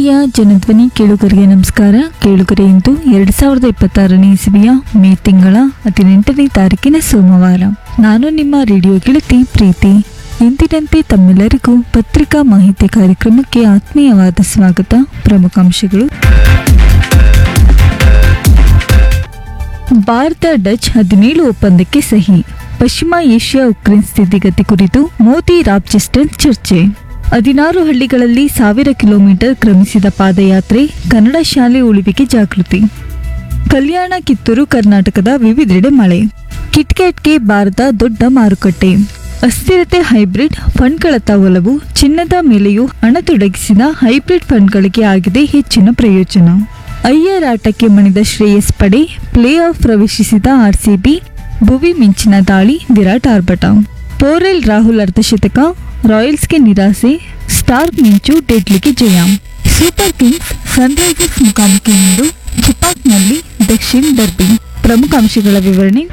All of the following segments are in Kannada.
ಪ್ರೀತಿಯ ಜನಧ್ವನಿ ಕೇಳುಗರಿಗೆ ನಮಸ್ಕಾರ ಕೇಳುಗರೆ ಇಂದು ಎರಡ್ ಸಾವಿರದ ಇಪ್ಪತ್ತಾರನೇ ಇಸವಿಯ ಮೇ ತಿಂಗಳ ಹದಿನೆಂಟನೇ ತಾರೀಕಿನ ಸೋಮವಾರ ನಾನು ನಿಮ್ಮ ರೇಡಿಯೋ ಗೆಳತಿ ಪ್ರೀತಿ ಎಂದಿನಂತೆ ತಮ್ಮೆಲ್ಲರಿಗೂ ಪತ್ರಿಕಾ ಮಾಹಿತಿ ಕಾರ್ಯಕ್ರಮಕ್ಕೆ ಆತ್ಮೀಯವಾದ ಸ್ವಾಗತ ಪ್ರಮುಖಾಂಶಗಳು ಭಾರತ ಡಚ್ ಹದಿನೇಳು ಒಪ್ಪಂದಕ್ಕೆ ಸಹಿ ಪಶ್ಚಿಮ ಏಷ್ಯಾ ಉಕ್ರೇನ್ ಸ್ಥಿತಿಗತಿ ಕುರಿತು ಮೋದಿ ರಾಬ್ಚೆಸ್ಟರ್ ಚರ್ಚೆ ಹದಿನಾರು ಹಳ್ಳಿಗಳಲ್ಲಿ ಸಾವಿರ ಕಿಲೋಮೀಟರ್ ಕ್ರಮಿಸಿದ ಪಾದಯಾತ್ರೆ ಕನ್ನಡ ಶಾಲೆ ಉಳಿವಿಗೆ ಜಾಗೃತಿ ಕಲ್ಯಾಣ ಕಿತ್ತೂರು ಕರ್ನಾಟಕದ ವಿವಿಧೆಡೆ ಮಳೆ ಕಿಟ್ಕ್ಯಾಟ್ಗೆ ಭಾರತ ದೊಡ್ಡ ಮಾರುಕಟ್ಟೆ ಅಸ್ಥಿರತೆ ಹೈಬ್ರಿಡ್ ಫಂಡ್ಗಳತ್ತ ಒಲವು ಚಿನ್ನದ ಮೇಲೆಯೂ ಹಣ ತೊಡಗಿಸಿದ ಹೈಬ್ರಿಡ್ ಫಂಡ್ಗಳಿಗೆ ಆಗಿದೆ ಹೆಚ್ಚಿನ ಪ್ರಯೋಜನ ಅಯ್ಯರ್ ಆಟಕ್ಕೆ ಮಣಿದ ಶ್ರೇಯಸ್ ಪಡೆ ಪ್ಲೇ ಆಫ್ ಪ್ರವೇಶಿಸಿದ ಆರ್ಸಿಬಿ ಭುವಿ ಮಿಂಚಿನ ದಾಳಿ ವಿರಾಟ್ ಆರ್ಭಟ ಪೋರೆಲ್ ರಾಹುಲ್ ಅರ್ಧಶತಕ ರಾಯಲ್ಸ್ಗೆ ನಿರಾಸೆ ಸ್ಟಾರ್ಕ್ ಮಿಂಚು ಡೆಡ್ಲಿಗೆ ಜಯ ಸೂಪರ್ ಕಿಂಗ್ಸ್ ಸನ್ರೈಸರ್ಸ್ ಮುಖಾಮುಖಿ ಇಂದು ಚಿಪಾಕ್ನಲ್ಲಿ ದಕ್ಷಿಣ ಡರ್ಬಿ ಪ್ರಮುಖ ಅಂಶಗಳ ವಿವರಣೆ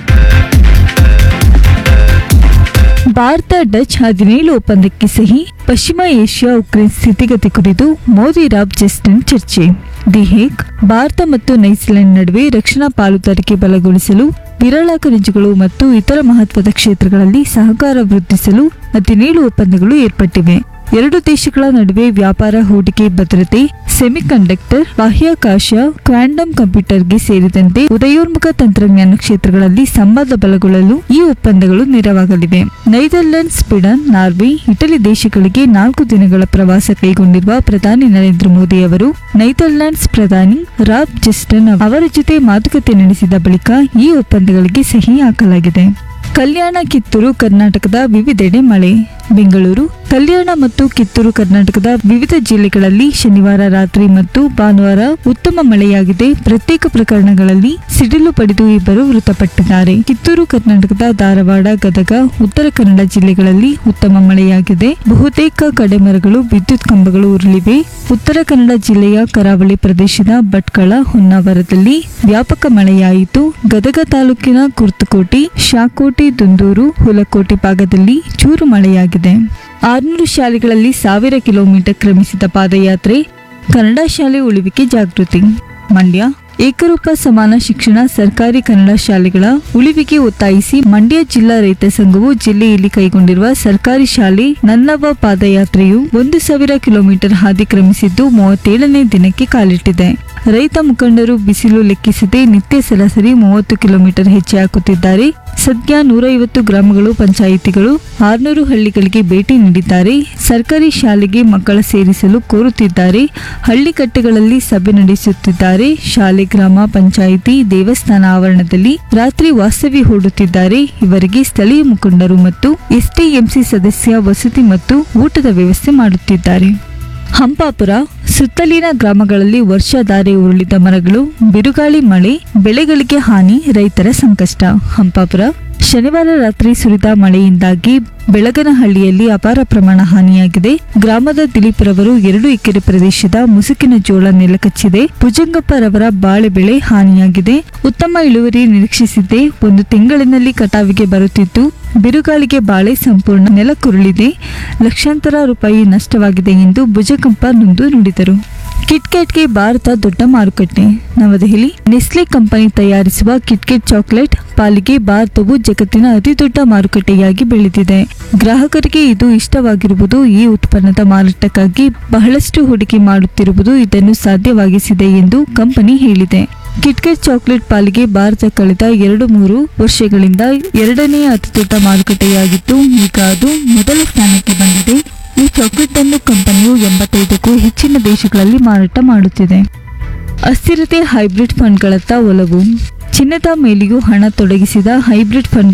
ಭಾರತ ಡಚ್ ಹದಿನೇಳು ಒಪ್ಪಂದಕ್ಕೆ ಸಹಿ ಪಶ್ಚಿಮ ಏಷ್ಯಾ ಉಕ್ರೇನ್ ಸ್ಥಿತಿಗತಿ ಕುರಿತು ಮೋದಿ ರಾಬ್ ಜೆಸ್ಟನ್ ಚರ್ಚೆ ದಿ ಹೇಗ್ ಭಾರತ ಮತ್ತು ನೈಸಿಲೆಂಡ್ ನಡುವೆ ರಕ್ಷಣಾ ಪಾಲುದಾರಿಕೆ ಬಲಗೊಳಿಸಲು ವಿರಳ ಖನಿಜಗಳು ಮತ್ತು ಇತರ ಮಹತ್ವದ ಕ್ಷೇತ್ರಗಳಲ್ಲಿ ಸಹಕಾರ ವೃದ್ಧಿಸಲು ಹದಿನೇಳು ಒಪ್ಪಂದಗಳು ಏರ್ಪಟ್ಟಿವೆ ಎರಡು ದೇಶಗಳ ನಡುವೆ ವ್ಯಾಪಾರ ಹೂಡಿಕೆ ಭದ್ರತೆ ಸೆಮಿಕಂಡಕ್ಟರ್ ಬಾಹ್ಯಾಕಾಶ ಕ್ವಾಂಟಮ್ ಕಂಪ್ಯೂಟರ್ಗೆ ಸೇರಿದಂತೆ ಉದಯೋನ್ಮುಖ ತಂತ್ರಜ್ಞಾನ ಕ್ಷೇತ್ರಗಳಲ್ಲಿ ಸಂಬಂಧ ಬಲಗೊಳ್ಳಲು ಈ ಒಪ್ಪಂದಗಳು ನೆರವಾಗಲಿವೆ ನೈದರ್ಲೆಂಡ್ ಸ್ಪೀಡನ್ ನಾರ್ವೆ ಇಟಲಿ ದೇಶಗಳಿಗೆ ನಾಲ್ಕು ದಿನಗಳ ಪ್ರವಾಸ ಕೈಗೊಂಡಿರುವ ಪ್ರಧಾನಿ ನರೇಂದ್ರ ಮೋದಿ ಅವರು ನೈದರ್ಲ್ಯಾಂಡ್ಸ್ ಪ್ರಧಾನಿ ರಾಬ್ ಜೆಸ್ಟನ್ ಅವರ ಜೊತೆ ಮಾತುಕತೆ ನಡೆಸಿದ ಬಳಿಕ ಈ ಒಪ್ಪಂದಗಳಿಗೆ ಸಹಿ ಹಾಕಲಾಗಿದೆ ಕಲ್ಯಾಣ ಕಿತ್ತೂರು ಕರ್ನಾಟಕದ ವಿವಿಧೆಡೆ ಮಳೆ ಬೆಂಗಳೂರು ಕಲ್ಯಾಣ ಮತ್ತು ಕಿತ್ತೂರು ಕರ್ನಾಟಕದ ವಿವಿಧ ಜಿಲ್ಲೆಗಳಲ್ಲಿ ಶನಿವಾರ ರಾತ್ರಿ ಮತ್ತು ಭಾನುವಾರ ಉತ್ತಮ ಮಳೆಯಾಗಿದೆ ಪ್ರತ್ಯೇಕ ಪ್ರಕರಣಗಳಲ್ಲಿ ಸಿಡಿಲು ಪಡೆದು ಇಬ್ಬರು ಮೃತಪಟ್ಟಿದ್ದಾರೆ ಕಿತ್ತೂರು ಕರ್ನಾಟಕದ ಧಾರವಾಡ ಗದಗ ಉತ್ತರ ಕನ್ನಡ ಜಿಲ್ಲೆಗಳಲ್ಲಿ ಉತ್ತಮ ಮಳೆಯಾಗಿದೆ ಬಹುತೇಕ ಕಡೆಮರಗಳು ವಿದ್ಯುತ್ ಕಂಬಗಳು ಉರುಳಿವೆ ಉತ್ತರ ಕನ್ನಡ ಜಿಲ್ಲೆಯ ಕರಾವಳಿ ಪ್ರದೇಶದ ಭಟ್ಕಳ ಹೊನ್ನಾವರದಲ್ಲಿ ವ್ಯಾಪಕ ಮಳೆಯಾಯಿತು ಗದಗ ತಾಲೂಕಿನ ಕುರ್ತಕೋಟಿ ಶಾಕೋಟಿ ದುಂದೂರು ಹುಲಕೋಟೆ ಭಾಗದಲ್ಲಿ ಚೂರು ಮಳೆಯಾಗಿದೆ ಆರ್ನೂರು ಶಾಲೆಗಳಲ್ಲಿ ಸಾವಿರ ಕಿಲೋಮೀಟರ್ ಕ್ರಮಿಸಿದ ಪಾದಯಾತ್ರೆ ಕನ್ನಡ ಶಾಲೆ ಉಳಿವಿಕೆ ಜಾಗೃತಿ ಮಂಡ್ಯ ಏಕರೂಪ ಸಮಾನ ಶಿಕ್ಷಣ ಸರ್ಕಾರಿ ಕನ್ನಡ ಶಾಲೆಗಳ ಉಳಿವಿಗೆ ಒತ್ತಾಯಿಸಿ ಮಂಡ್ಯ ಜಿಲ್ಲಾ ರೈತ ಸಂಘವು ಜಿಲ್ಲೆಯಲ್ಲಿ ಕೈಗೊಂಡಿರುವ ಸರ್ಕಾರಿ ಶಾಲೆ ನನ್ನವ ಪಾದಯಾತ್ರೆಯು ಒಂದು ಸಾವಿರ ಕಿಲೋಮೀಟರ್ ಹಾದಿ ಕ್ರಮಿಸಿದ್ದು ಮೂವತ್ತೇಳನೇ ದಿನಕ್ಕೆ ಕಾಲಿಟ್ಟಿದೆ ರೈತ ಮುಖಂಡರು ಬಿಸಿಲು ಲೆಕ್ಕಿಸದೆ ನಿತ್ಯ ಸರಾಸರಿ ಮೂವತ್ತು ಕಿಲೋಮೀಟರ್ ಹೆಜ್ಜೆ ಹಾಕುತ್ತಿದ್ದಾರೆ ಸದ್ಯ ನೂರೈವತ್ತು ಗ್ರಾಮಗಳು ಪಂಚಾಯಿತಿಗಳು ಆರ್ನೂರು ಹಳ್ಳಿಗಳಿಗೆ ಭೇಟಿ ನೀಡಿದ್ದಾರೆ ಸರ್ಕಾರಿ ಶಾಲೆಗೆ ಮಕ್ಕಳ ಸೇರಿಸಲು ಕೋರುತ್ತಿದ್ದಾರೆ ಹಳ್ಳಿ ಕಟ್ಟೆಗಳಲ್ಲಿ ಸಭೆ ನಡೆಸುತ್ತಿದ್ದಾರೆ ಶಾಲೆ ಗ್ರಾಮ ಪಂಚಾಯಿತಿ ದೇವಸ್ಥಾನ ಆವರಣದಲ್ಲಿ ರಾತ್ರಿ ವಾಸ್ತವ್ಯ ಹೂಡುತ್ತಿದ್ದಾರೆ ಇವರಿಗೆ ಸ್ಥಳೀಯ ಮುಖಂಡರು ಮತ್ತು ಎಸ್ಟಿಎಂಸಿ ಸದಸ್ಯ ವಸತಿ ಮತ್ತು ಊಟದ ವ್ಯವಸ್ಥೆ ಮಾಡುತ್ತಿದ್ದಾರೆ ಹಂಪಾಪುರ ಸುತ್ತಲಿನ ಗ್ರಾಮಗಳಲ್ಲಿ ವರ್ಷಧಾರೆ ಉರುಳಿದ ಮರಗಳು ಬಿರುಗಾಳಿ ಮಳೆ ಬೆಳೆಗಳಿಗೆ ಹಾನಿ ರೈತರ ಸಂಕಷ್ಟ ಹಂಪಾಪುರ ಶನಿವಾರ ರಾತ್ರಿ ಸುರಿದ ಮಳೆಯಿಂದಾಗಿ ಬೆಳಗನಹಳ್ಳಿಯಲ್ಲಿ ಅಪಾರ ಪ್ರಮಾಣ ಹಾನಿಯಾಗಿದೆ ಗ್ರಾಮದ ದಿಲೀಪ್ರವರು ಎರಡು ಎಕರೆ ಪ್ರದೇಶದ ಮುಸುಕಿನ ಜೋಳ ನೆಲಕಚ್ಚಿದೆ ಭುಜಂಗಪ್ಪರವರ ಬಾಳೆ ಬೆಳೆ ಹಾನಿಯಾಗಿದೆ ಉತ್ತಮ ಇಳುವರಿ ನಿರೀಕ್ಷಿಸಿದ್ದೆ ಒಂದು ತಿಂಗಳಿನಲ್ಲಿ ಕಟಾವಿಗೆ ಬರುತ್ತಿದ್ದು ಬಿರುಗಾಳಿಗೆ ಬಾಳೆ ಸಂಪೂರ್ಣ ನೆಲಕ್ಕುರುಳಿದೆ ಲಕ್ಷಾಂತರ ರೂಪಾಯಿ ನಷ್ಟವಾಗಿದೆ ಎಂದು ಭುಜಕಂಪ ನೊಂದು ನುಡಿದರು ಕಿಟ್ಕ್ಯಾಟ್ಗೆ ಭಾರತ ದೊಡ್ಡ ಮಾರುಕಟ್ಟೆ ನವದೆಹಲಿ ನೆಸ್ಲೆ ಕಂಪನಿ ತಯಾರಿಸುವ ಕಿಟ್ಕೆಟ್ ಚಾಕೊಲೇಟ್ ಪಾಲಿಗೆ ಭಾರತವು ಜಗತ್ತಿನ ಅತಿದೊಡ್ಡ ಮಾರುಕಟ್ಟೆಯಾಗಿ ಬೆಳೆದಿದೆ ಗ್ರಾಹಕರಿಗೆ ಇದು ಇಷ್ಟವಾಗಿರುವುದು ಈ ಉತ್ಪನ್ನದ ಮಾರಾಟಕ್ಕಾಗಿ ಬಹಳಷ್ಟು ಹೂಡಿಕೆ ಮಾಡುತ್ತಿರುವುದು ಇದನ್ನು ಸಾಧ್ಯವಾಗಿಸಿದೆ ಎಂದು ಕಂಪನಿ ಹೇಳಿದೆ ಕಿಟ್ಕೆಟ್ ಚಾಕೊಲೇಟ್ ಪಾಲಿಗೆ ಭಾರತ ಕಳೆದ ಎರಡು ಮೂರು ವರ್ಷಗಳಿಂದ ಎರಡನೇ ಅತಿದೊಡ್ಡ ಮಾರುಕಟ್ಟೆಯಾಗಿದ್ದು ಈಗ ಅದು ಮೊದಲ ಸ್ಥಾನಕ್ಕೆ ಬಂದಿದೆ ಈ ಚಾಕೊಲೇಟ್ ಅನ್ನು ಕಂಪನಿಯು ಎಂಬತ್ತೈದಕ್ಕೂ ಹೆಚ್ಚಿನ ದೇಶಗಳಲ್ಲಿ ಮಾರಾಟ ಮಾಡುತ್ತಿದೆ ಅಸ್ಥಿರತೆ ಹೈಬ್ರಿಡ್ ಫಂಡ್ಗಳತ್ತ ಒಲವು ಚಿನ್ನದ ಮೇಲೆಯೂ ಹಣ ತೊಡಗಿಸಿದ ಹೈಬ್ರಿಡ್ ಫಂಡ್